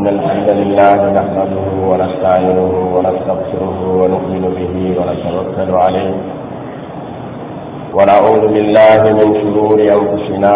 إن الحمد لله نحمده ونستعينه ونستغفره ونؤمن به ونتوكل عليه ونعوذ بالله من شرور أنفسنا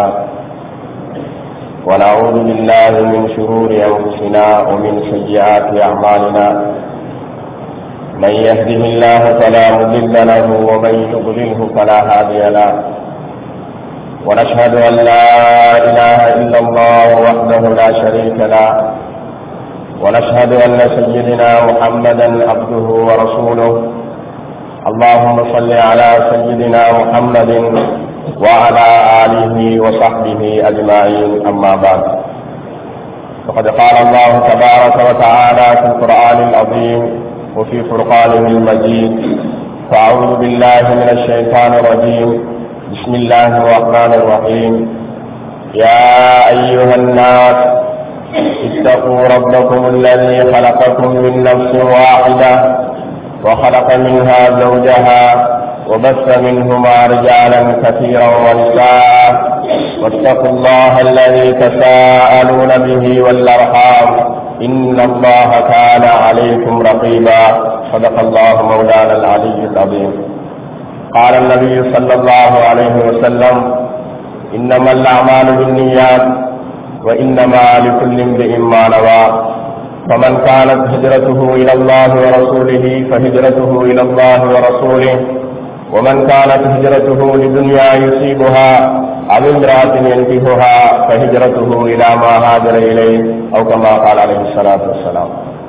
ونعوذ بالله من شرور أنفسنا ومن سيئات أعمالنا من يهده الله فلا مضل له ومن يضلله فلا هادي له ونشهد أن لا إله إلا الله وحده لا شريك له ونشهد أن سيدنا محمدا عبده ورسوله اللهم صل على سيدنا محمد وعلى آله وصحبه أجمعين أما بعد فقد قال الله تبارك وتعالى في القرآن العظيم وفي فرقانه المجيد فأعوذ بالله من الشيطان الرجيم بسم الله الرحمن الرحيم يا أيها الناس اتقوا ربكم الذي خلقكم من نفس واحدة وخلق منها زوجها وبث منهما رجالا كثيرا ونساء واتقوا الله الذي تساءلون به والأرحام إن الله كان عليكم رقيبا صدق الله مولانا العلي العظيم قال النبي صلى الله عليه وسلم إنما الأعمال بالنيات وإنما لكل امرئ ما نوى فمن كانت هجرته إلى الله ورسوله فهجرته إلى الله ورسوله ومن كانت هجرته لدنيا يصيبها أو امرأة ينكحها فهجرته إلى ما هاجر إليه أو كما قال عليه الصلاة والسلام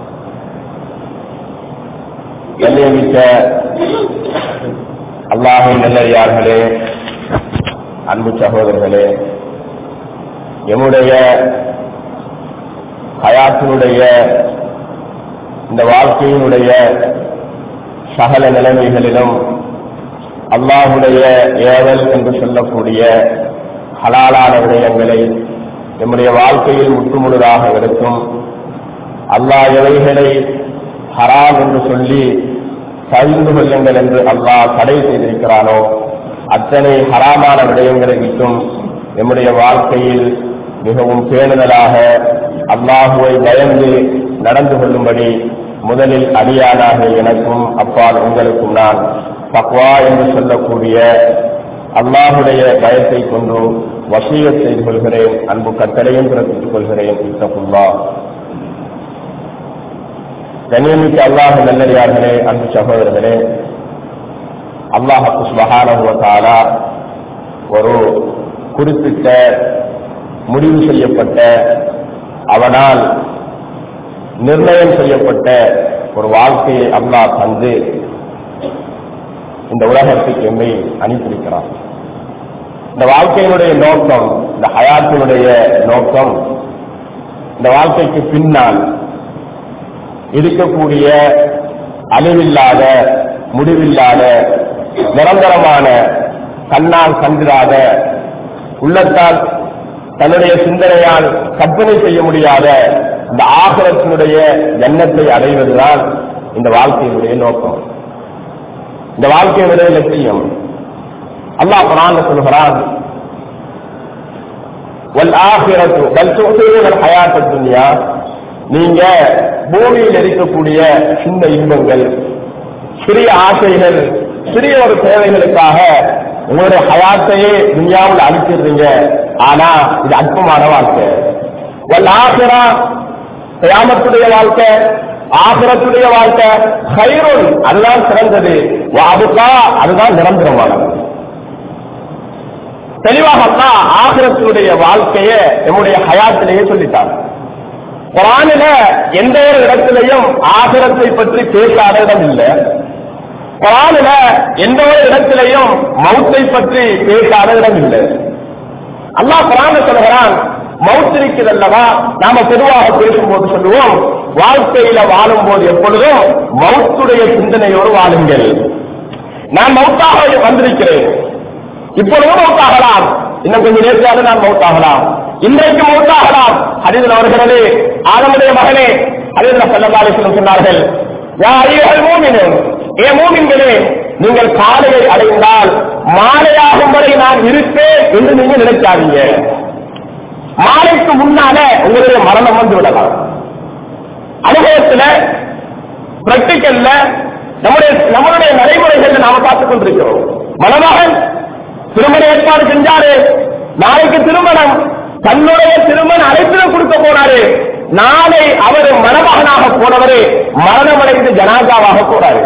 கண்ணியமிக்க அல்லாஹின் நல்லறியார்களே அன்பு சகோதரர்களே எம்முடைய ஹயாத்தினுடைய இந்த வாழ்க்கையினுடைய சகல நிலைமைகளிலும் அல்லாஹுடைய ஏவல் என்று சொல்லக்கூடிய ஹலாலான விடயங்களை நம்முடைய வாழ்க்கையில் முற்றுமுழுதாக எடுக்கும் அல்லாஹ் எவைகளை ஹராம் என்று சொல்லி தவிர்ந்து கொள்ளுங்கள் என்று அல்லாஹ் தடை செய்திருக்கிறானோ அத்தனை ஹராமான விடயங்களை விட்டும் நம்முடைய வாழ்க்கையில் மிகவும் பேணுதலாக அல்லாஹுவை பயந்து நடந்து கொள்ளும்படி முதலில் அடியானாக எனக்கும் அப்பால் உங்களுக்கும் நான் பக்வா என்று சொல்லக்கூடிய அல்லாஹுடைய பயத்தை கொண்டு வசீகத் செய்து கொள்கிறேன் அன்பு கட்டளையும் பிறப்பித்துக் கொள்கிறேன் இத்தகுல்லா கண்ணியமிக்க அல்லாஹ் நல்லடியார்களே அன்பு சகோதரர்களே அல்லாஹு சுபகானா ஒரு குறிப்பிட்ட முடிவு செய்யப்பட்ட அவனால் நிர்ணயம் செய்யப்பட்ட ஒரு வாழ்க்கையை அல்லாஹ் தந்து இந்த உலகத்துக்கு எம்மை அனுப்பியிருக்கிறான் இந்த வாழ்க்கையினுடைய நோக்கம் இந்த ஹயாத்தினுடைய நோக்கம் இந்த வாழ்க்கைக்கு பின்னால் இருக்கக்கூடிய அழிவில்லாத முடிவில்லாத நிரந்தரமான கண்ணால் கண்டிராத உள்ளத்தால் தன்னுடைய சிந்தனையால் கற்பனை செய்ய முடியாத இந்த ஆகலத்தினுடைய எண்ணத்தை அடைவதுதான் இந்த வாழ்க்கையினுடைய நோக்கம் இந்த வாழ்க்கையினுடைய லட்சியம் அல்லாஹ் குரான் சொல்கிறான் நீங்க பூமியில் இருக்கக்கூடிய சின்ன இன்பங்கள் சிறிய ஆசைகள் சிறிய ஒரு தேவைகளுக்காக உங்களுடைய ஹயாத்தையே துனியாவில் அழிச்சிடுறீங்க ஆனா இது அற்பமான வாழ்க்கை ஆசிரா கிராமத்துடைய வாழ்க்கை ஆசிரத்துடைய வாழ்க்கை ஹைரோன் அதுதான் சிறந்தது அதுக்கா அதுதான் நிரந்தரமானது தெளிவாக ஆசிரத்தினுடைய வாழ்க்கையை நம்முடைய ஹயாத்திலேயே சொல்லிட்டார் குரானில எந்த ஒரு இடத்திலையும் ஆசிரத்தை பற்றி பேசாத இடம் இல்லை குரானில எந்த ஒரு இடத்திலையும் மௌத்தை பற்றி பேசாத இடம் இல்லை அல்லாஹ் குரான சொல்கிறான் மவுத் இருக்கிறதல்லவா நாம பொதுவாக பேசும்போது சொல்லுவோம் வாழ்க்கையில வாழும் போது எப்பொழுதும் மவுத்துடைய சிந்தனையோடு வாழுங்கள் நான் மவுத்தாக வந்திருக்கிறேன் இப்பொழுதும் மவுத்தாகலாம் இன்னும் கொஞ்சம் நேரத்தியாக நான் மவுத்தாகலாம் இன்றைக்கு மவுத்தாகலாம் ஹரிதன் அவர்களே ஆதமுடைய மகனே ஹரிதன் செல்லதாலேசனம் சொன்னார்கள் ஏ மூமின்களே நீங்கள் காலையை அடைந்தால் மாலையாகும் வரை நான் இருப்பேன் என்று நீங்க நினைக்காதீங்க மாலைக்கு முன்னால உங்களுடைய மரணம் வந்து விடலாம் அனுபவத்துல பிராக்டிக்கல்ல நம்முடைய நம்மளுடைய நடைமுறைகள்ல நாம பார்த்துக் கொண்டிருக்கிறோம் மணமகன் திருமண ஏற்பாடு செஞ்சாரு நாளைக்கு திருமணம் தன்னுடைய திருமண அழைப்பிடம் கொடுக்க போறாரு நாளை அவர் மணமகனாக போனவரு மரணமடைந்து ஜனாதாவாக போறாரு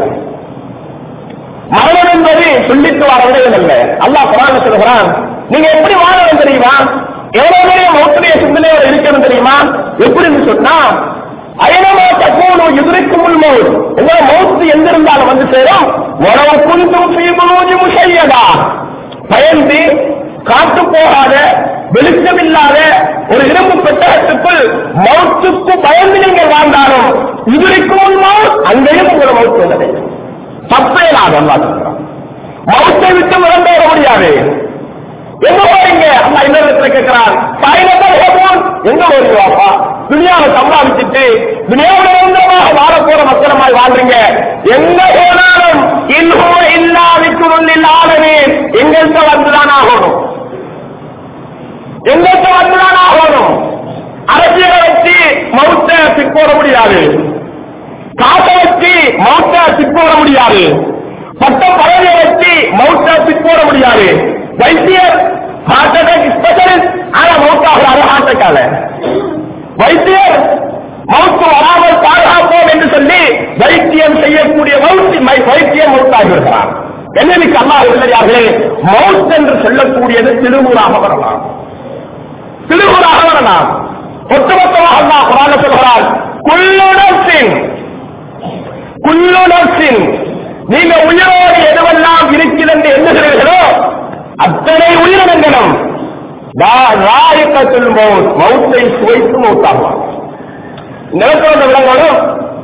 மரணம் என்பது சொல்லிட்டு வர விடயம் அல்ல அல்லாஹ் குரான் சொல்கிறான் நீங்க எப்படி வாழணும் தெரியுமா எவ்வளவு பெரிய மௌத்துடைய சிந்தனையோட இருக்கணும் தெரியுமா எப்படின்னு சொன்னா அயனமா தப்போனும் எதிர்க்கும் மௌத் உங்களோட மௌத்து எங்க இருந்தாலும் வந்து சேரும் உறவு குந்தும் சீமனோஜி முஷையதா பயந்து காத்து போகாத வெளிச்சம் இல்லாத ஒரு இரும்பு பெட்டகத்துக்குள் மௌத்துக்கு பயந்து நீங்கள் வாழ்ந்தாலும் இதுவரைக்கும் மௌத் அங்கேயும் உங்களோட மௌத்து வந்தது தப்பேலாக அல்லா சொல்றான் மௌத்தை விட்டு இறந்து வர முடியாது எங்க போறீங்க அல்லா இன்னொரு கேட்கிறான் தாயினத்தோன் எங்க போறீங்க அப்பா துணியாவை சம்பாதிச்சுட்டு துணியாவில் நிரந்தரமாக வாழ போற மக்களமாய் வாழ்றீங்க எங்க போனாலும் இன்னும் இல்லாவிக்கு இல்லாதவே எங்கள்கிட்ட வந்துதான் ஆகணும் எங்கள்கிட்ட வந்துதான் ஆகணும் அரசியலை வச்சு மௌத்த பிற்போட முடியாது காசை வச்சு மௌத்த பிற்போட முடியாது பட்ட பதவியை வச்சு மௌத்த பிற்போட முடியாது வைத்தியர் ஹார்ட் அட்டாக் ஸ்பெஷலிஸ்ட் ஆனா மௌத்தாகிறாரு ஹார்ட் அட்டாக்கால வைத்தியர் மவுத்து வராமல் பாதுகாப்போம் என்று சொல்லி வைத்தியம் செய்யக்கூடிய மவுத்து வைத்தியம் மவுத்தாகிவிடுகிறார் என்னதுக்கு அல்லாஹ் இல்லையார்களே மவுத் என்று சொல்லக்கூடியது திருமுறாக வரலாம் திருமுறாக வரலாம் ஒட்டுமொத்தமாக அல்லாஹ் குரான சொல்கிறார் குல்லுடத்தின் குல்லுடத்தின் நீங்க உயிரோடு எதுவெல்லாம் இருக்கிறது என்று எண்ணுகிறீர்களோ அத்தனை உயிரினங்களும் ராயக்கத்தில் மௌத்தை சுவைத்து மௌத்தாகுவார் நிலத்தோட விலங்குகளும்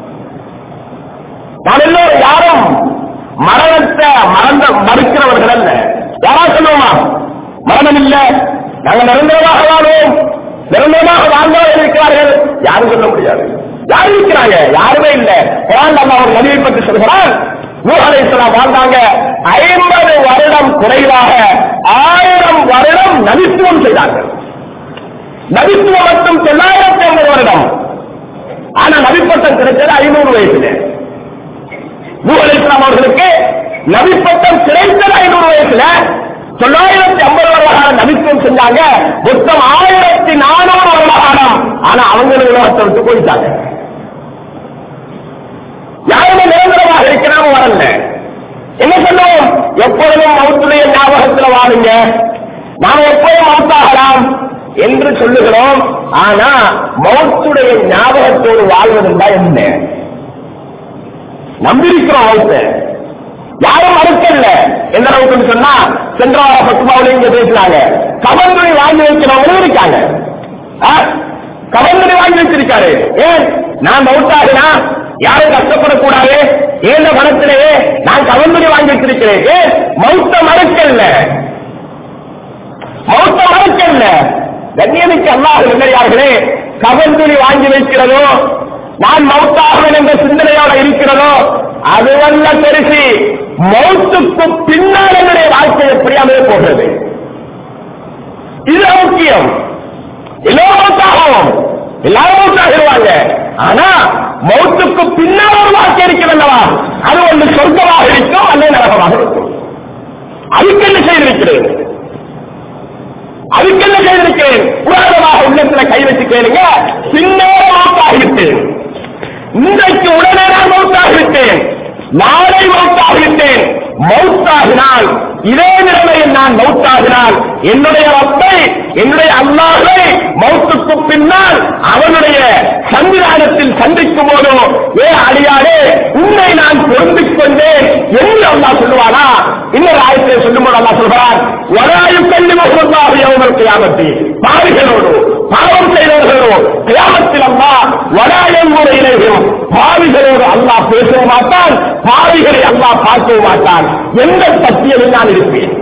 நாம் எல்லோரும் யாரும் மரணத்தை மறந்த மறுக்கிறவர்கள் அல்ல யாரா சொல்லுவோமா மரணம் இல்ல நாங்கள் நிரந்தரமாக வாழ்வோம் நிரந்தரமாக வாழ்ந்தவர் இருக்கிறார்கள் யாரும் சொல்ல முடியாது யார் இருக்கிறாங்க யாருமே இல்ல குரான் நம்ம ஒரு நபியை பற்றி சொல்கிறான் நூகலேஸ்வரம் வாழ்ந்தாங்க ஐம்பது வருடம் குறைவாக ஆயிரம் வருடம் நபித்துவம் செய்தார்கள் நபித்துவம் மட்டும் தொள்ளாயிரத்தி ஐம்பது வருடம் ஆனா நபிப்பட்டம் கிடைச்சது ஐநூறு வயசுல நூல் இஸ்லாம் அவர்களுக்கு நபிப்பட்டம் கிடைத்தது ஐநூறு வயசுல தொள்ளாயிரத்தி ஐம்பது வருடகாலம் நபித்துவம் செஞ்சாங்க மொத்தம் ஆயிரத்தி நானூறு வருடகாலம் ஆனா அவங்க உலகத்தை விட்டு போயிட்டாங்க யாருமே நிரந்தரமாக இருக்கிறாம வரல என்ன சொல்லுவோம் எப்பொழுதும் மௌத்துடைய ஞாபகத்துல வாழுங்க நாம் எப்போதும் மௌத்தாகலாம் என்று சொல்லுகிறோம் ஆனா மௌத்துடைய ஞாபகத்தோடு வாழ்வதுண்டா என்ன நம்பியிருக்கிறோம் மௌத்த யாரும் மறுக்கல எந்த அளவுக்கு சொன்னா சென்ற வார பத்துமாவில இங்க பேசினாங்க கவர்ந்துரை வாங்கி வைக்கிறவங்களும் இருக்காங்க கவர்ந்துரை வாங்கி வச்சிருக்காரு ஏன் நான் மௌத்தாகினா யாரும் கஷ்டப்படக்கூடாது ஏந்த பணத்திலேயே நான் கவர்ந்துரை வாங்கி வச்சிருக்கிறேன் ஏன் மௌத்த மறுக்கல்ல மௌத்த மறுக்கல்ல கண்ணியமிக்கு அல்லாஹ் இல்லையார்களே கவர்ந்துரை வாங்கி வைக்கிறதோ நான் மௌத்தாகுவேன் என்ற சிந்தனையோட இருக்கிறதோ அதுவல்ல பெருசி மௌத்துக்கு பின்னால் என்னுடைய வாழ்க்கை எப்படி அமைய போகிறது இது முக்கியம் எல்லோரும் மௌத்தாகும் எல்லாரும் மௌத்தாகிடுவாங்க ஆனா மௌத்துக்கு பின்னால் ஒரு வாழ்க்கை இருக்கிறதல்லவா அது ஒன்று சொர்க்கமாக இருக்கும் அல்லது நரகமாக இருக்கும் அதுக்கு என்ன செய்திருக்கிறேன் அதுக்கு என்ன செய்திருக்கிறேன் புராதமாக உள்ளத்துல கை வச்சு கேளுங்க பின்னோட மௌத்தாகிவிட்டேன் இன்றைக்கு உடனே நான் மௌத்தாகிவிட்டேன் நாளை மௌத்தாகிவிட்டேன் மௌத்தாகினால் இதே நிலைமையில் நான் மௌத்தாகினால் என்னுடைய ரப்பை என்னுடைய அல்லாஹை மௌத்துக்கு பின்னால் அவனுடைய சன்னிதானத்தில் சந்திக்கும் போதோ ஏ அடியாரே உன்னை நான் பொருந்திக் கொண்டேன் என்று அல்லாஹ் சொல்லுவானா இன்னொரு ஆயத்தை சொல்லும்போது அல்லாஹ் சொல்கிறார் வராயு கல்வி முகமதாக யௌமல் கியாமத்தி பாவிகளோடு பாவம் செய்தவர்களோ கியாமத்தில் அல்லாஹ் வராயம் முறையிலேயும் பாவிகளோடு அல்லாஹ் பேசவும் மாட்டான் பாவிகளை அல்லாஹ் பார்க்கவும் மாட்டான் எந்த பட்டியலில் நான் இருப்பேன்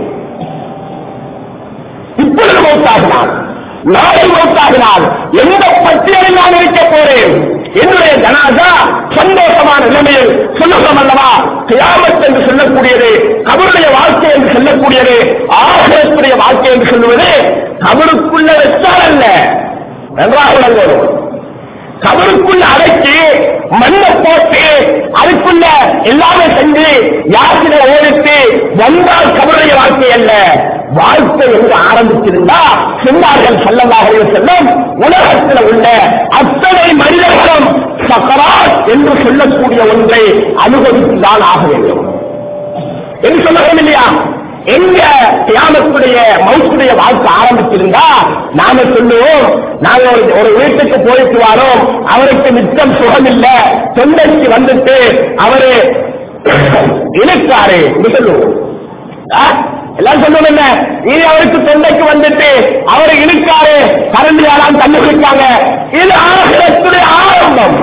இப்பொழுது மௌத்தாகினான் நாளை மௌத்தாகினால் எந்த பட்டியலில் நான் இருக்க போறேன் என்னுடைய ஜனாதா சந்தோஷமான நிலைமையில் சொல்லுகிறோம் அல்லவா கியாமத் என்று சொல்லக்கூடியது கபருடைய வாழ்க்கை என்று சொல்லக்கூடியது ஆகலத்துடைய வாழ்க்கை என்று சொல்லுவது கபருக்குள்ள வச்சால் அல்ல நன்றாக விளங்கணும் கபருக்குள்ள அடக்கி மண்ணை போட்டு அதுக்குள்ள எல்லாமே செஞ்சு யாத்திரை ஓடிட்டு வந்தால் கபருடைய வாழ்க்கை அல்ல வாழ்க்கை என்று ஆரம்பிச்சிருந்தா சொன்னார்கள் செல்லமாக செல்லும் உலகத்தில் உள்ள அத்தனை மனிதர்களும் சக்கராத் என்று சொல்லக்கூடிய ஒன்றை அனுபவித்துதான் ஆக வேண்டும் என்று சொல்ல இல்லையா எங்க தியானத்துடைய மவுத்துடைய வாழ்க்கை ஆரம்பிச்சிருந்தா நாம சொல்லுவோம் நாங்க ஒரு ஒரு வீட்டுக்கு போயிட்டு வரோம் அவருக்கு நிச்சயம் சுகம் இல்ல தொண்டைக்கு வந்துட்டு அவரு இழுக்காரு என்று சொல்லுவோம் ஆ? எல்லாம் சொல்லுவோம் என்ன இது அவருக்கு தொண்டைக்கு வந்துட்டு அவரை இழுக்காரு கரண்டி யாராம் தண்ணி குடிக்காங்க இது ஆகிரத்துடைய ஆரம்பம்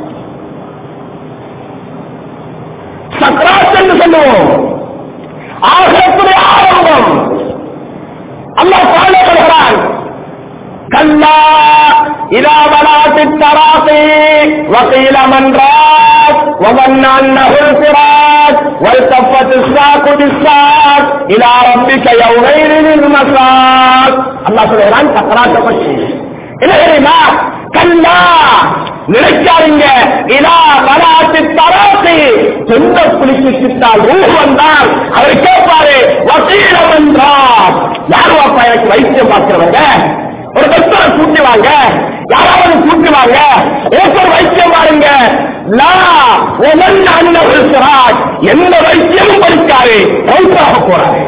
சக்ராத் என்று சொல்லுவோம் ஆகத்துடைய ஆரம்பம் அல்லாஹ் பாட சொல்கிறான் கல்லா இதா வலாத்து தராசே وقيل من راك وظن انه الفراق والتفت الساق بالساق الى ربك يومئذ المساق الله சொல்கிறான் சக்கராத்தை பற்றி என்ன தெரியுமா கல்லா நினைக்காதீங்க இதா வராத்து தராசு சொந்த குளிச்சுட்டால் ரூ வந்தால் அவர் கேட்பாரு வசீலம் என்றார் யார் வாப்பா எனக்கு வைத்தியம் பார்க்கிறவங்க ஒரு டாக்டரை கூட்டி வாங்க யாராவது கூட்டி வாங்க எனக்கு ஒரு வைத்தியம் பாருங்க லா உமன் அண்ணன் இருக்கிறார் எந்த வைத்தியமும் படிக்காரு மௌத்தாக போறாரு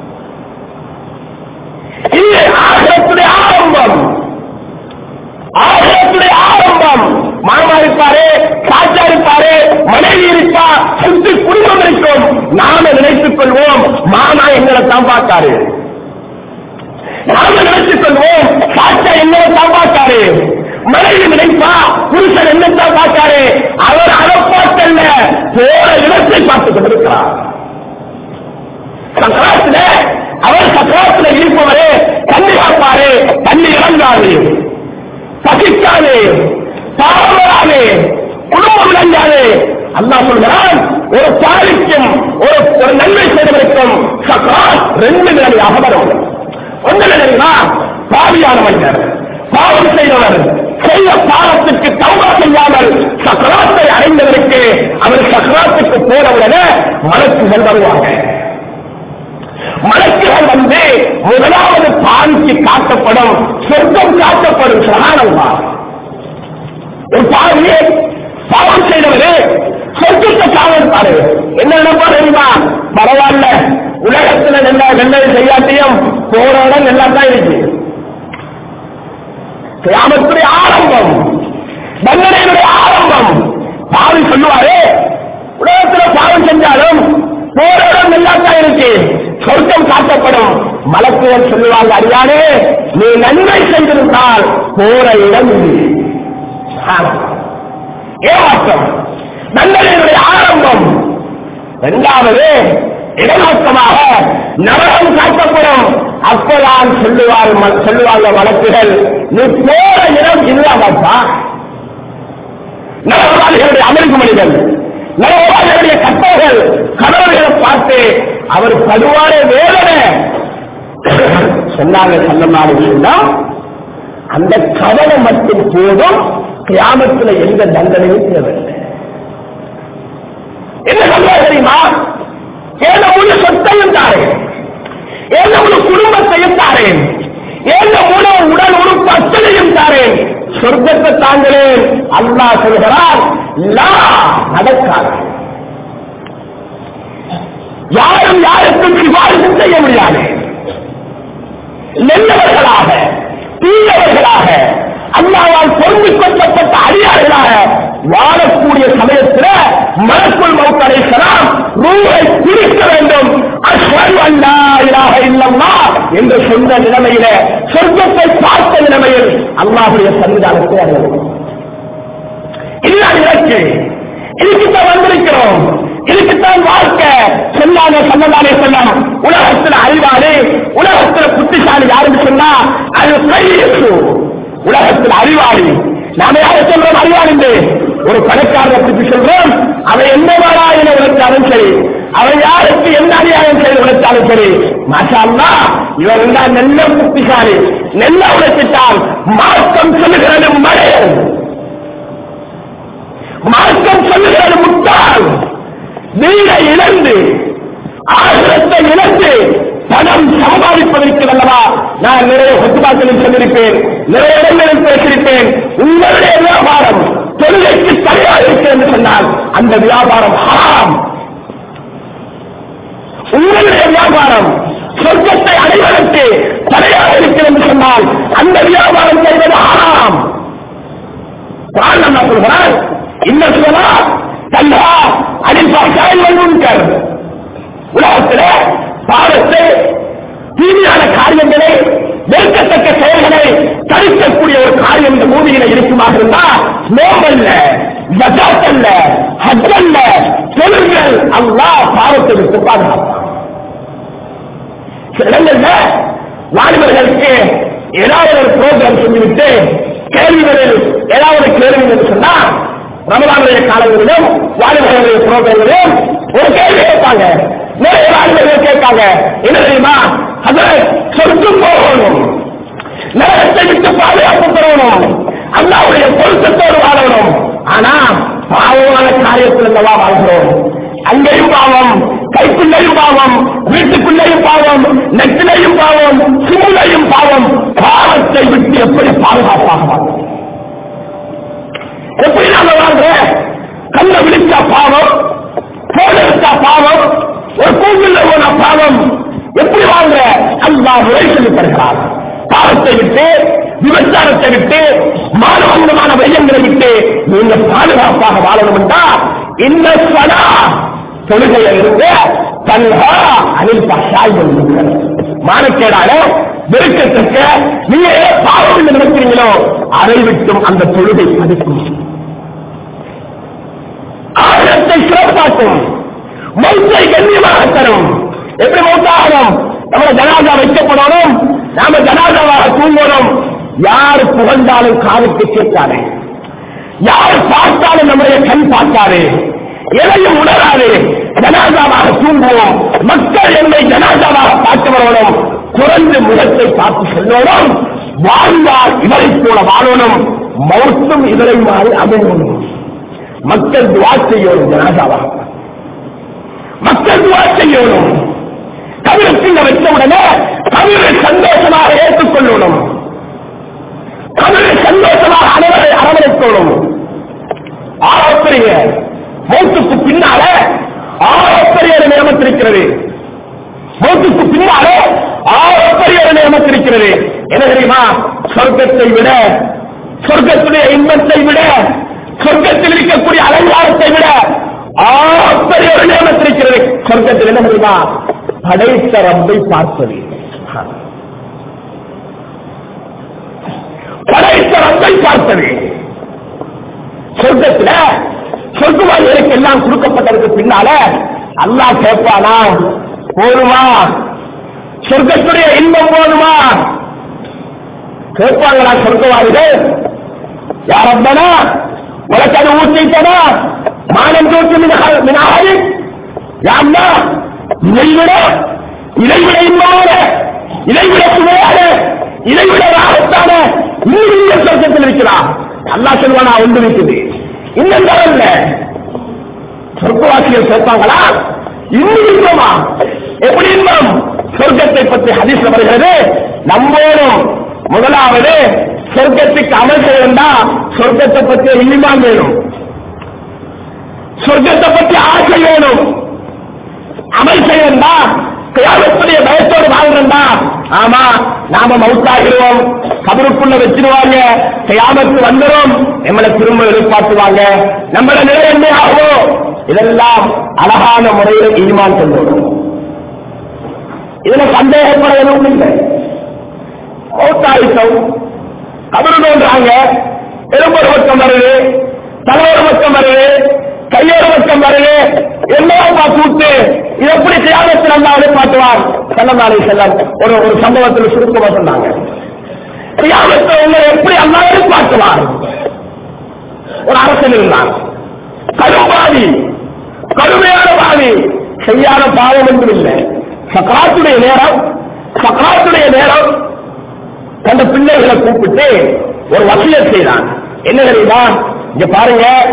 இது ஆகத்துடைய ஆரம்பம் ஆகத்துடைய ஆரம்பம் மாமா இருப்பாரு சாச்சா இருப்பாரு மனைவி இருப்பா சுற்றி குடும்பம் இருக்கும் நாம நினைத்துக் கொள்வோம் மாமா எங்களை தான் பார்த்தாரு நாம நினைத்துக் கொள்வோம் சாச்சா எங்களை தான் பார்த்தாரு மனைவி நினைப்பா புருஷன் என்னத்தான் பார்த்தாரு அவர் அதை பார்த்தல்ல போற இடத்தை பார்த்துக் கொண்டிருக்கிறார் சக்கராத்துல அவர் சக்கராத்துல இருப்பவரே தண்ணி காப்பாரு தண்ணி இறங்காது பசிக்காது பாவராது குடும்பம் விளங்காது அல்லாஹ் சொல்கிறான் ஒரு தாலிக்கும் ஒரு ஒரு நன்மை செய்வதற்கும் சக்கராத் ரெண்டு நிலையாக வரும் ஒன்று நிலையா பாவியான மனிதர் பாவம் செய்தவர் செய்த பாவத்துக்கு தௌபா செய்யாமல் சக்கராத்தை அடைந்ததற்கு அவர் சக்கராத்துக்கு போனவுடனே மலக்குகள் வருவாங்க மலக்குகள் வந்து முதலாவது பாவிக்கு காட்டப்படும் சொர்க்கம் காட்டப்படும் சகானம்மா ஒரு பாவியே பாவம் செய்தவரு சொர்க்கத்தை காவல்பாரு என்ன நினைப்பா தெரியுமா பரவாயில்ல உலகத்துல நல்ல நல்லது செய்யாட்டியும் போற இடம் நல்லா தான் இருக்கு கிராமத்துடைய ஆரம்பம் தண்டனையினுடைய ஆரம்பம் பாவி சொல்லுவாரு உலகத்துல பாவம் செஞ்சாலும் போற இடம் நல்லா தான் இருக்கு சொர்க்கம் காட்டப்படும் மலக்குகள் சொல்லுவாங்க அறியானே நீ நன்மை செய்திருந்தால் போற இடம் இது ஏமாற்றம் தண்டனையினுடைய ஆரம்பம் இரண்டாவது இடநோக்கமாக நரகம் காட்டப்படும் அப்பதான் சொல்லுவார் ம- சொல்லுவாங்க வழக்குகள் நீ போற இடம் இல்லாமப்பா நரகவாதிகளுடைய அமெரிக்க மனிதன் நரகவாதிகளுடைய கட்டோர்கள் கடவுள்களை பார்த்து அவர் படுவாரே வேதனை சொன்னாங்க சல்லமாக சொன்னா அந்த கவலை மட்டும் போதும் கிராமத்துல எந்த தண்டனையும் தேவையில்லை என்ன சொல்ல தெரியுமா ஏன் முழு சொத்தையும் தாரேன் ஏன் முழு குடும்பத்தையும் தாரேன் ஏன் முழு உடல் உறுப்பு அத்தனையும் தாரேன் சொர்க்கத்தை தாங்களேன் அல்லாஹ் சொல்கிறார் லா நடக்காது யாரும் யாருக்கும் சிபாரிசு செய்ய முடியாது நல்லவர்களாக தீயவர்களாக அல்லாவால் பொருந்திக் கொள்ளப்பட்ட அடியார்களாக வாழக்கூடிய சமயத்தில் மலக்குள் மௌத்தலை சலாம் ரூவை பிரிக்க வேண்டும் அஷ்ஹது அல்லா இலாஹ இல்லல்லாஹ் என்று சொன்ன நிலைமையில சொர்க்கத்தை பார்த்த நிலைமையில் அல்லாஹுடைய சன்னிதானத்தை அறிவோம் இதுதான் இலக்கு இதுக்குத்தான் வந்திருக்கிறோம் இதுக்குத்தான் வாழ்க்கை சொல்லாத சொன்னதானே சொன்னான் உலகத்தில் அறிவாளி உலகத்தில் புத்திசாலி யாருன்னு சொன்னா அது கையெழுத்து உலகத்தில் அறிவாளி நாம யாரை சொல்றோம் அறிவாளி என்று ஒரு பணக்காரரை பற்றி சொல்றோம் அவன் எந்த வேளாயில உழைச்சாலும் சரி அவன் யாருக்கு என்ன அநியாயம் செய்து உழைச்சாலும் சரி மாஷா அல்லாஹ், இவன் தான் நல்ல புத்திசாலி நல்ல உழைச்சிட்டால் மாற்றம் சொல்லுகிறது மழை மார்க்கம் சொல்லுகிறது முட்டாள் வீடை இழந்து ஆசிரத்தை இழந்து பணம் சம்பாதிப்பதற்கு அல்லவா நான் நிறைய ஒத்துமாக்களில் சொல்லியிருப்பேன் நிறைய இடங்களில் பேசியிருப்பேன் உங்களுடைய வியாபாரம் தொழிலுக்கு சரியாக இருக்கு என்று சொன்னால் அந்த வியாபாரம் ஹராம் உங்களுடைய வியாபாரம் சொர்க்கத்தை அடைவதற்கு தடையாக இருக்கிறது என்று சொன்னால் அந்த வியாபாரம் செய்வது ஆறாம் குரான் என்ன சொல்கிறான் இந்த சொல்லா தல்லா அடிப்பாக்காய் முன்கர் உலகத்தில் பாவத்தை தீமையான காரியங்களை வெறுக்கத்தக்க செயல்களை தடுக்கக்கூடிய ஒரு காரியம் இந்த பூமியில இருக்குமாக இருந்தா நோம்பல்ல ஜகாத் அல்ல ஹஜ் அல்ல தொழில்கள் அல்லாஹ் பாவத்தை விட்டு பாதுகாப்பான் சில இடங்கள்ல வாலிபர்களுக்கு ஏதாவது ஒரு ப்ரோக்ராம் செஞ்சுவிட்டு கேள்விகளில் ஏதாவது ஒரு கேள்வி என்று சொன்னா ரமலானுடைய காலங்களிலும் வாலிபர்களுடைய ப்ரோக்ராம்களிலும் ஒரு கேள்வி கேட்பாங்க நிறைய வாலிபர்கள் கேட்காங்க என்ன தெரியுமா அது சொர்க்கம் போகணும் நரகத்தை விட்டு பாதுகாப்பு பெறணும் அல்லாவுடைய பொருத்தத்தோடு வாழணும் ஆனா பாவமான காரியத்தில் அல்லவா வாழ்கிறோம் அங்கேயும் பாவம் கைக்குள்ளேயும் பாவம் வீட்டுக்குள்ளேயும் பாவம் நெற்றிலையும் பாவம் சிமுலையும் பாவம் பாவத்தை விட்டு எப்படி பாதுகாப்பாக வாழ்வோம் எப்படி நாம வாழ்ற கண்ண விழிச்சா பாவம் போன் எடுத்தா பாவம் ஒரு கூகுள்ல போன பாவம் எப்படி வாழ்ற அல்லா முறை சொல்லி தருகிறார் பாவத்தை விட்டு விபச்சாரத்தை விட்டு மானவந்தமான வையங்களை விட்டு நீங்க பாதுகாப்பாக வாழணும் என்றா இந்த சதா தொழுகையை இருந்து தன்ஹா அனில் பஷாய் மானக்கேடால வெறுக்கத்தக்க நீங்க ஏதோ பாவம் என்று நினைக்கிறீங்களோ அதை விட்டும் அந்த தொழுகை பதிக்கும் ஆழத்தை சிறப்பாக்கும் மௌத்தை கண்ணியமாக தரும் எப்படி மௌத்தாகணும் நம்ம ஜனாதா வைக்கப்படணும் நாம ஜனாதாவாக தூங்கணும் யார் புகழ்ந்தாலும் காதுக்கு கேட்காது யார் பார்த்தாலும் நம்முடைய கண் பார்க்காது எதையும் உணராது ஜனாதாவாக தூங்குவோம் மக்கள் என்னை ஜனாதாவாக பார்க்க வரணும் குறைந்து முகத்தை பார்த்து சொல்லணும் வாழ்ந்தால் இவரை போல வாழணும் மௌத்தும் இவரை மாறி அமையணும் மக்கள் துவா செய்யணும் ஜனாதாவாக மக்கள் துவா செய்யணும் கவிழத்தில் வைத்த உடனே கவிழை சந்தோஷமாக ஏற்றுக்கொள்ளணும் கவிழை சந்தோஷமாக அனைவரை அரவணைக்கணும் ஆரோப்பரிய மௌத்துக்கு பின்னால ஆரோப்பரிய நியமத்திருக்கிறது மௌத்துக்கு பின்னால ஆரோப்பரிய நியமத்திருக்கிறது என்ன தெரியுமா சொர்க்கத்தை விட சொர்க்கத்துடைய இன்பத்தை விட சொர்க்கத்தில் இருக்கக்கூடிய அலங்காரத்தை விட ஆப்பரிய ஒரு நியமத்திருக்கிறது சொர்க்கத்தில் என்ன தெரியுமா படைத்த ரப்பை பார்ப்பது படைத்த ரப்பை பார்ப்பது சொர்க்கத்துல சொர்க்கவாதிகளுக்கு எல்லாம் கொடுக்கப்பட்டதுக்கு பின்னால அல்லாஹ் கேட்பானா போதுமா சொர்க்கத்துடைய இன்பம் போதுமா கேட்பாங்களா சொர்க்கவாதிகள் யாரப்பனா உனக்கு அது ஊற்றிட்டனா மானம் தோற்று மினாரி யாருன்னா இதைவிட இதைவிட இன்பமான இதைவிட சுவையான இதைவிட ராகத்தான இன்னும் சொர்க்கத்தில் இருக்கிறான் அல்லா சொல்வானா ஒன்று இருக்குது இன்னும் தரல சொர்க்கவாசிகள் சேர்ப்பாங்களா இன்னும் இன்பமா எப்படி இன்பம் சொர்க்கத்தை பற்றி ஹதீஸ் வருகிறது நம்போனும் முதலாவது சொர்க்கத்துக்கு அமல் செய்யண்டா சொர்க்கத்தை பற்றி இனிமான் வேணும் சொர்க்கத்தை பற்றி ஆசை வேணும் அமல் செய்யண்டா கியாமத்துடைய பயத்தோடு வாழ்றா ஆமா நாம மவுத்தாகிறோம் கபருக்குள்ள வச்சிருவாங்க கியாமத்து வந்துடும் நம்மளை திரும்ப எதிர்பார்த்துவாங்க நம்மள நிலை என்ன ஆகும் இதெல்லாம் அழகான முறையில் ஈமான் சொல்லணும் இதுல சந்தேகப்பட எதுவும் இல்லை மௌத்தாயிட்டோம் கபரு தோன்றாங்க எலும்பு ஒரு பக்கம் வருது தலை ஒரு பக்கம் வருது கையோடு பக்கம் வருது எல்லாம் பார்த்து விட்டு இது எப்படி தியாகத்தில் அல்லாவது பார்த்துவார் செல்லந்தாலே செல்லம் ஒரு ஒரு சம்பவத்தில் சுருக்கமா சொன்னாங்க தியாகத்தை உங்களை எப்படி அல்லாவது பார்த்துவார் ஒரு அரசன் இருந்தான் கடும்பாதி கடுமையான பாதி செய்யாத பாவம் என்றும் இல்லை சக்கராத்துடைய நேரம் சக்கராத்துடைய நேரம் தந்த பிள்ளைகளை கூப்பிட்டு ஒரு வசியத் செய்தான் என்ன தெரியுமா இங்க பாருங்க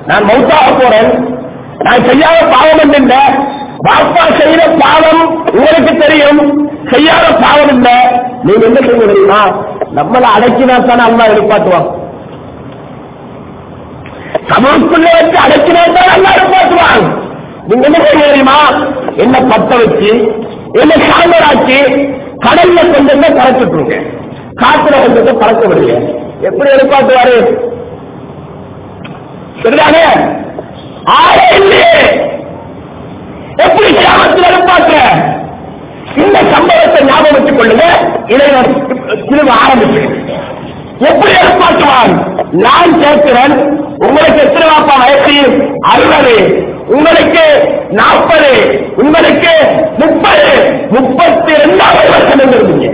நான் மௌத்தாக போறேன் நான் செய்யாத பாவம் என்ன பாப்பா செய்த பாவம் உங்களுக்கு தெரியும் செய்யாத பாவம் இல்ல நீங்க என்ன செய்ய தெரியுமா நம்மளை அடக்கினா தானே அல்லா எதிர்பார்த்துவான் சமூகத்துக்குள்ள வச்சு அடக்கினா தான் அல்லா எதிர்பார்த்துவான் நீங்க என்ன செய்ய தெரியுமா என்ன பத்த வச்சு என்ன சாந்தராக்கி கடல்ல கொஞ்சம் கரைச்சுட்டுருங்க காத்துல கொஞ்சம் பறக்க விடுங்க எப்படி எதிர்பார்த்துவாரு சரிதானே ஆளே இல்லையே எப்படி கிராமத்தில் எதிர்பார்க்கிற இந்த சம்பவத்தை ஞாபகம் வச்சுக் கொள்ளுங்க இதை நான் திரும்ப ஆரம்பிக்கிறேன் எப்படி எதிர்பார்க்குவான் நான் கேட்கிறேன் உங்களுக்கு எத்தனை வாப்பா வயசு அறுபது உங்களுக்கு நாற்பது உங்களுக்கு முப்பது முப்பத்தி ரெண்டாவது வருஷம் இருந்தீங்க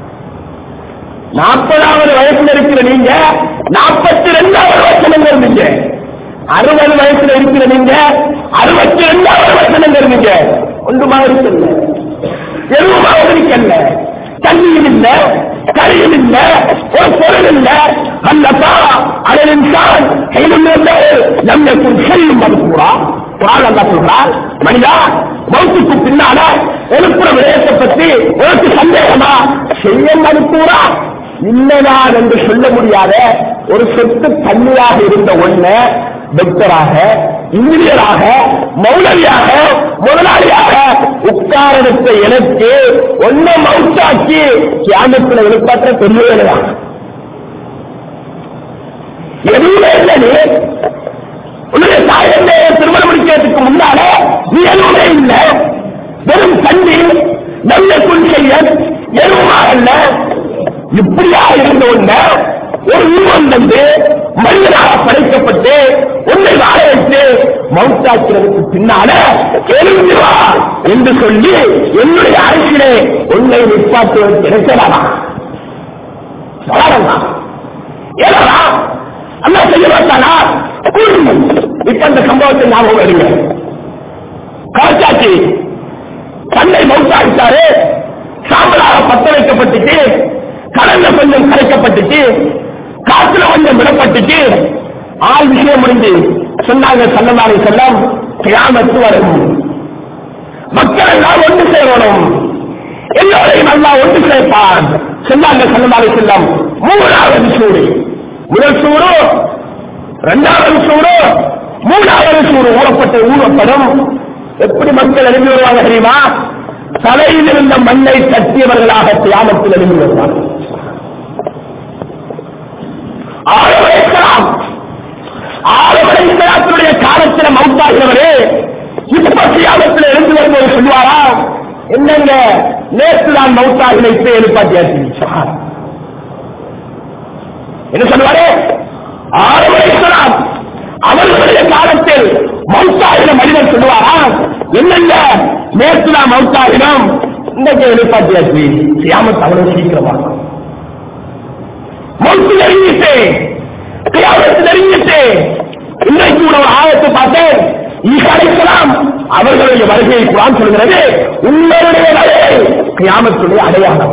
நாற்பதாவது வயசுல இருக்கிற நீங்க நாற்பத்தி ரெண்டாவது வருஷம் இருந்தீங்க அறுபது வயசுல இருக்கிற நீங்க அறுபத்தி ரெண்டாவது வருஷம் இருந்தீங்க ஒன்றுமாக இருக்கல எதுவுமாக இருக்கல தண்ணியும் இல்ல கரையும் இல்ல ஒரு பொருள் இல்ல அல்லப்பா அதில் இன்சான் நம் செய்யும் மதுக்கூறா குரான் அல்லா சொல்றார் மனிதா மௌத்துக்கு பின்னால எழுப்புற விடயத்தை பத்தி உனக்கு சந்தேகமா செய்ய மதுக்கூறா இல்லதான் என்று சொல்ல முடியாத ஒரு சொத்து தண்ணியாக இருந்த ஒண்ணு டாக்டராக இன்ஜினியராக மௌலவியாக முதலாளியாக உட்காரத்தை எனக்கு ஒன்ன மவுத்தாக்கி கியாமத்தில் எழுப்பாற்ற பெரிய வேலைதான் எதுவுமே இல்லை நீ உன்னுடைய தாயத்தை திருமணம் முடிக்கிறதுக்கு முன்னால நீ எதுவுமே இல்லை வெறும் தண்ணி நல்ல செய்ய எதுவுமா இல்ல இப்படியா இருந்த ஒண்ண ஒரு உருவம் வந்து மனிதனாக படைக்கப்பட்டு உன்னை வாழ வைத்து மவுத்தாக்கிறதுக்கு பின்னால எழுந்து வா என்று சொல்லி என்னுடைய அரசியலே உன்னை நிப்பாட்டுவது கிடைக்கலாமா சொல்லலாம் ஏன்னா அண்ணா செய்ய மாட்டானா இப்ப அந்த சம்பவத்தை ஞாபகம் வருங்க காட்சாட்சி தன்னை மவுத்தாடித்தாரு சாம்பலாக பத்த வைக்கப்பட்டுச்சு கடல்ல கொஞ்சம் கரைக்கப்பட்டுச்சு காத்துல கொஞ்சம் விடப்பட்டுச்சு ஆள் விஷயம் முடிஞ்சு சொன்னாங்க சல்லமாரி செல்லம் கியாமத்து வரும் மக்கள் எல்லாம் ஒன்று சேரணும் எல்லோரையும் நல்லா ஒன்று சேர்ப்பான் சொன்னாங்க சல்லமாரி செல்லம் மூணாவது சூடு முதல் சூடு இரண்டாவது சூடு மூணாவது சூடு ஊறப்பட்ட ஊறப்படும் எப்படி மக்கள் எழுதி வருவாங்க தெரியுமா தலையில் இருந்த மண்ணை தட்டியவர்களாக தியானத்தில் எழுதி வருவார்கள் ஆளுமைக்கலாம் ஆளுமைக்கலாத்தினுடைய காலத்தில் மவுத்தாகிறவரே இப்ப தியானத்தில் எழுந்து வரும்போது சொல்லுவாரா என்னங்க நேற்று நான் மவுத்தாகின இப்ப எழுப்பாட்டியாச்சு என்ன சொல்லுவாரு ஆளுமைக்கலாம் அவர்களுடைய காலத்தில் மவுத்தாகின மனிதன் சொல்லுவாரா என்னங்க நேற்று நான் மவுத்தாகினோம் இன்றைக்கு எழுப்பாட்டியாச்சு சியாமத் அவ்வளவு சீக்கிரமா மவுத்து நெருங்கிட்டு கியாமத்து நெருங்கிட்டு இன்றைக்கு கூட ஒரு ஆயத்தை பார்த்தேன் ஈசாரிக்கலாம் அவர்களுடைய வருகையை குரான் சொல்கிறது உங்களுடைய வருகை கியாமத்துடைய அடையாளம்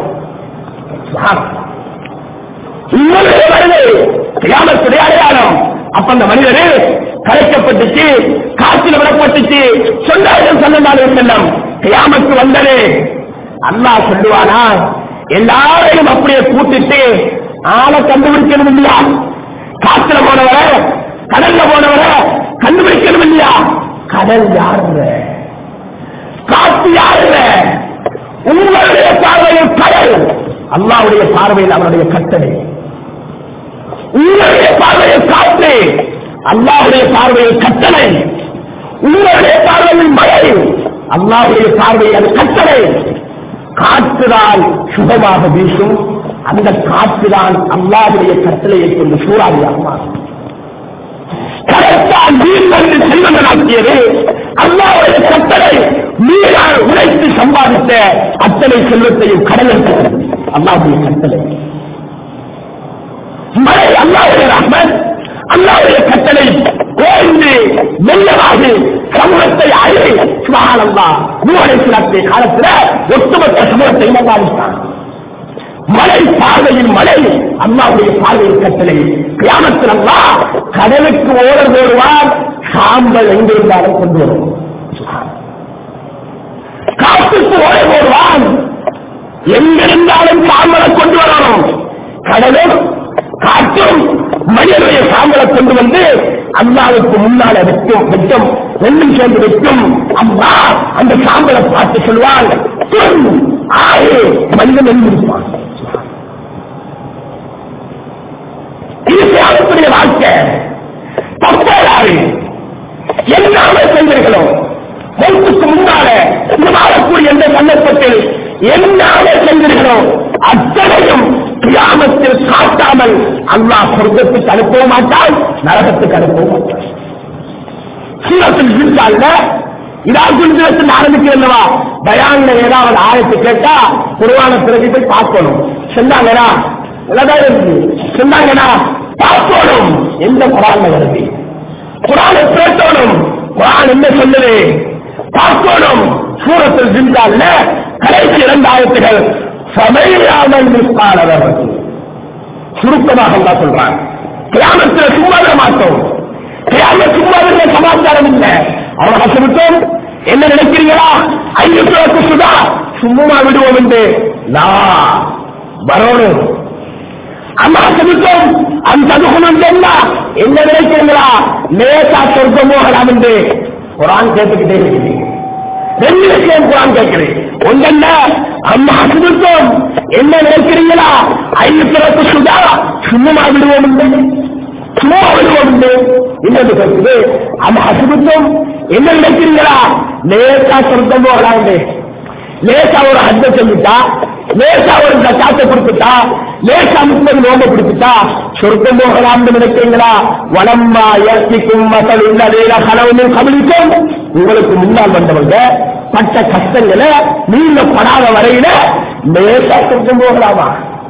உங்களுடைய வருகை கியாமத்துடைய அடையாளம் அப்ப அந்த மனிதரு கலைக்கப்பட்டுச்சு காற்றில் விடப்பட்டுச்சு சொன்னார்கள் சொன்னாலும் செல்லம் கியாமத்து வந்தது அல்லாஹ் சொல்லுவானா எல்லாரையும் அப்படியே கூட்டிட்டு ஆளை கண்டுபிடிக்கணும் இல்லையா காத்துல போனவர கடல்ல போனவர கண்டுபிடிக்கணும் இல்லையா கடல் யாருங்க காத்து யாருங்க உங்களுடைய பார்வையில் கடல் அல்லாவுடைய பார்வையில் அவருடைய கட்டளை உங்களுடைய பார்வையில் காற்று அல்லாவுடைய பார்வையில் கட்டளை உங்களுடைய பார்வையில் மழை அல்லாவுடைய பார்வையில் அது கட்டளை காற்றுதான் சுகமாக வீசும் அந்த காற்றுதான் அல்லாவுடைய கட்டளையை கொண்டு சூறாவியாக மாறும் கடற்கால் நீர் வந்து செல்வங்களாக்கியது அல்லாவுடைய கட்டளை நீரால் உழைத்து சம்பாதித்த அத்தனை செல்வத்தையும் கடலில் அல்லாவுடைய கட்டளை மழை அல்லாவுடைய ரஹ்மத் அல்லாவுடைய கட்டளை ஓய்ந்து மெல்லமாக சமூகத்தை அழி சுகானந்தா நூலை சிலத்தை காலத்தில் ஒட்டுமொத்த சமூகத்தை மகாலித்தான் மலை பார்வையில் மலை அல்லாவுடைய பார்வையில் கட்டளை கிராமத்தில் அல்லா கடலுக்கு ஓடர் போடுவார் சாம்பல் எங்கிருந்தாலும் கொண்டு வரும் காற்றுக்கு ஓடர் போடுவான் எங்கிருந்தாலும் சாம்பலை கொண்டு வரணும் கடலும் காற்றும் மனிதனுடைய சாம்பலை கொண்டு வந்து அல்லாவுக்கு முன்னால் வைக்கும் வைக்கும் ரெண்டும் சேர்ந்து வைக்கும் அம்மா அந்த சாம்பலை பார்த்து சொல்வாள் "துன், ஆறு மனிதன் எழுந்திருப்பான் இது தியாகத்துடைய வாழ்க்கை தப்பேறாரு எல்லாமே செஞ்சீர்களோ மௌத்துக்கு முன்னால இந்த வாழக்கூடிய எந்த சந்தர்ப்பத்தில் எல்லாமே செஞ்சீர்களோ அத்தனையும் கிராமத்தில் காட்டாமல் அல்லாஹ் சொர்க்கத்துக்கு அனுப்ப மாட்டான் நரகத்துக்கு அனுப்ப மாட்டான் சூரத்தில் இருந்தால்ல இதான் குருஜத்தில் ஆரம்பிக்கிறல்லவா பயான்ல ஏதாவது ஆயத்து கேட்டா குருவான பிறகு போய் பார்க்கணும் சொன்னாங்கடா நல்லதா இருக்கு சொன்னாங்கடா பார்க்கணும் எந்த குரான் வருது குரானை பேசணும் குரான் என்ன சொல்லுது பார்க்கணும் சூரத்தில் ஜிந்தால்ல கடைசி இரண்டு ஆயத்துகள் சமையாமல் நிற்பாளர் சுருக்கமாக அல்லா சொல்றான் கிராமத்தில் சும்மா விட மாட்டோம் கிராம சும்மா விட சமாச்சாரம் இல்லை அவன் ஹசமிட்டோம் என்ன நினைக்கிறீங்களா ஐநூத்தி சுதா சும்மா விடுவோம் என்று நான் வரணும் அம்மா சொல்லிட்டோம் அந்த குணம் என்ன என்ன நினைக்கிறீங்களா லேசா சொர்க்கம் போகலாம் என்று குரான் கேட்டுக்கிட்டே இருக்கிறேன் ரெண்டு விஷயம் குரான் கேட்கிறேன் ஒன்றல்ல அம்மா சொல்லிட்டோம் என்ன நினைக்கிறீங்களா ஐந்து பிறப்பு சுதா சும்மா விடுவோம் என்று சும்மா விடுவோம் என்று இன்னொரு கேட்குது அம்மா சொல்லிட்டோம் என்ன நினைக்கிறீங்களா லேசா சொர்க்கம் போகலாம் என்று லேசா ஒரு ஹஜ்ஜ சொல்லிட்டா லேசா ஒரு ஜக்காத்தை கொடுத்துட்டா லேசா முப்பது நோம்ப கொடுத்துட்டா சொர்க்கம் போகலாம்னு நினைக்கிறீங்களா வளம்மா ஏற்றிக்கும் மக்கள் உள்ளதேல கனவுன்னு கவனிக்கும் உங்களுக்கு முன்னால் வந்தவங்க பட்ட கஷ்டங்களை நீங்க படாத வரையில லேசா சொர்க்கம் போகலாமா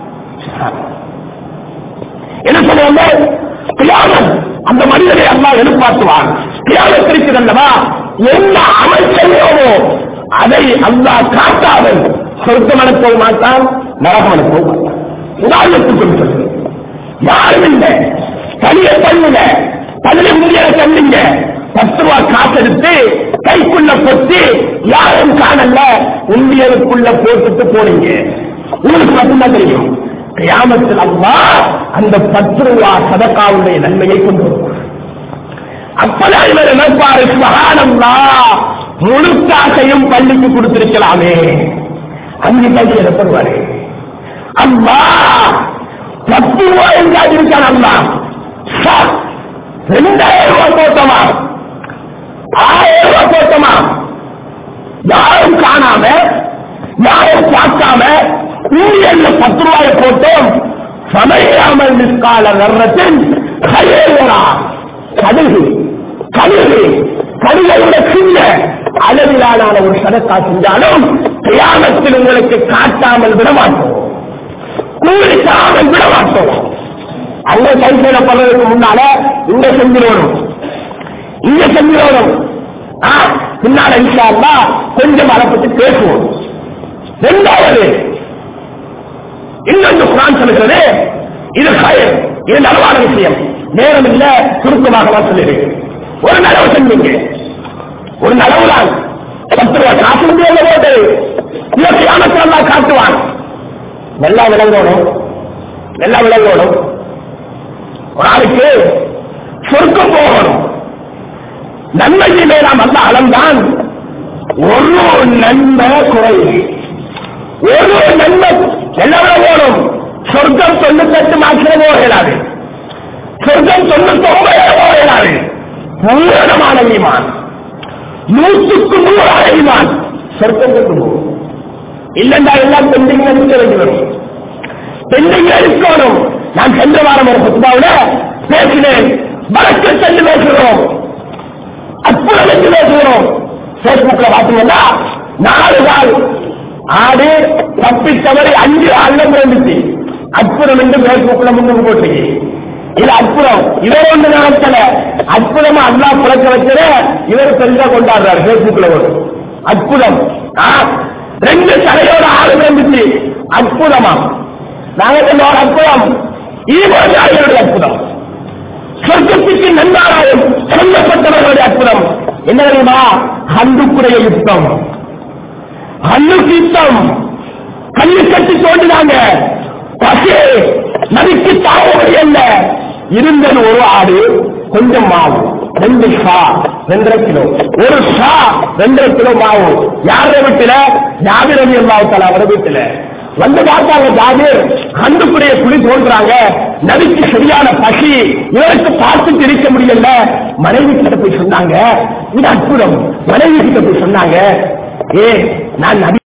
என்ன சொல்லுவாங்க கியாமத் அந்த மனிதனை அல்லா எழுப்பாட்டுவான் கியாமத் இருக்குது அல்லவா என்ன அமல் செய்யோமோ அதை அல்லாஹ் காட்டாமல் சொர்க்கம் அனுப்பவும் மாட்டான் நரகம் அனுப்பவும் மாட்டான் உதாரணத்துக்கு சொல்லி சொல்லுங்க யாரும் இல்லை தனிய பண்ணுங்க பதில முடியாத தண்ணிங்க பத்து ரூபா காசு எடுத்து கைக்குள்ள பொத்து யாரும் காணல உண்டியலுக்குள்ள போட்டுட்டு போனீங்க உங்களுக்கு மட்டும்தான் தெரியும் கியாமத்தில் அம்மா அந்த பத்து ரூபா சதக்காவுடைய நன்மையை கொண்டு வருவார் அப்பதான் இவர் நினைப்பாரு மகானம்னா முழு காசையும் பள்ளிக்கு கொடுத்திருக்கலாமே அஞ்சு பள்ளி எனப்படுவாரு அம்மா பத்து ரூபாய் எங்காவது இருக்கான் அம்மா சா, ரெண்டாயிரம் ரூபாய் போட்டோமா ஆயிரம் ரூபாய் போட்டோமா யாரும் காணாம யாரும் பார்க்காம ஊழியர்ல பத்து ரூபாயை போட்டோம் சமையாமல் நிற்கால நர்றத்தின் கையேறா கடுகு கடுகு கடுகையோட சின்ன அளவிலான ஒரு சதக்கா செஞ்சாலும் கியாமத்தில் உங்களுக்கு காட்டாமல் விட மாட்டோம் கூலிக்காமல் விட மாட்டோம் அவங்க கைசேல பண்றதுக்கு முன்னால இங்க செஞ்சிடணும் இங்க செஞ்சிடணும் ஆ, பின்னால இன்ஷா அல்லாஹ் கொஞ்சம் அதை பத்தி பேசுவோம் ரெண்டாவது இன்னொன்று குரான் சொல்லுகிறது இது கயர் இது நலவான விஷயம் நேரம் இல்ல சுருக்கமாக தான் சொல்லிடுறேன் ஒரு நலவு செஞ்சீங்க ஒரு நலவுதான் பத்து ரூபாய் காசு முடியாத போது இதற்கு அமர்த்தலாம் காட்டுவான் நல்லா விளங்கணும் நல்லா விளங்கணும் ஒரு ஆளுக்கு சொர்க்கம் போகணும் நன்மையிலே நாம் அல்ல அளந்தான் ஒரு நன்மை குறைவு ஒரு நன்மை எல்லாரும் போகணும் சொர்க்கம் தொண்ணூத்தெட்டு மாசம் போகலாது சொர்க்கம் தொண்ணூத்தி ஒன்பது போகலாது பூரணமான ஈமான் நூற்றுக்கு நூறான ஈமான் சொர்க்கம் கொண்டு போகும் இல்லைண்டா எல்லாம் பெண்டிங் இருக்க வேண்டி வரும் பெண்டிங் இருக்கணும் நான் சென்ற வாரம் ஒரு புத்தாவோட பேசினேன் வழக்கு சென்று பேசுகிறோம் அற்புதம் என்று பேசுகிறோம் பேஸ்புக்ல பாத்தீங்கன்னா நாலு நாள் ஆடு தப்பி தவறி அஞ்சு ஆள்ல பிறந்துச்சு அற்புதம் என்று பேஸ்புக்ல முன்னுக்கு போட்டுக்கு இது அற்புதம் இவர் ஒன்று நினைக்கல அற்புதமா அல்லா பிறக்க வச்சத இவர் பெருசா கொண்டாடுறாரு பேஸ்புக்ல ஒரு அற்புதம் ஆ, ரெண்டு தலையோட ஆடு பிறந்துச்சு அற்புதமா நாங்க சொன்ன ஒரு அற்புதம் ஈமான்தாரிகளுடைய அற்புதம் சொர்க்கத்துக்கு நன்மாராயம் சொல்லப்பட்டவர்களுடைய அற்புதம் என்ன தெரியுமா ஹந்துக்குடைய யுத்தம் ஹந்துக்கு யுத்தம் கல்லு கட்டி தோண்டினாங்க பசி நதிக்கு தாவ முடியல இருந்தது ஒரு ஆடு கொஞ்சம் மாவு ரெண்டு ஷா ரெண்டரை கிலோ ஒரு ஷா ரெண்டரை கிலோ மாவு யார வீட்டுல ஜாபிர் அலி அல்லாஹ் அவர வீட்டுல வந்து பார்த்தாங்க ஜாபிர் கண்டுக்குடைய குழி தோன்றாங்க நதிக்கு சரியான பசி இவருக்கு பார்த்து இருக்க முடியல மனைவி கிட்ட போய் சொன்னாங்க இது அற்புதம் மனைவி கிட்ட போய் சொன்னாங்க ஏ நான் நபி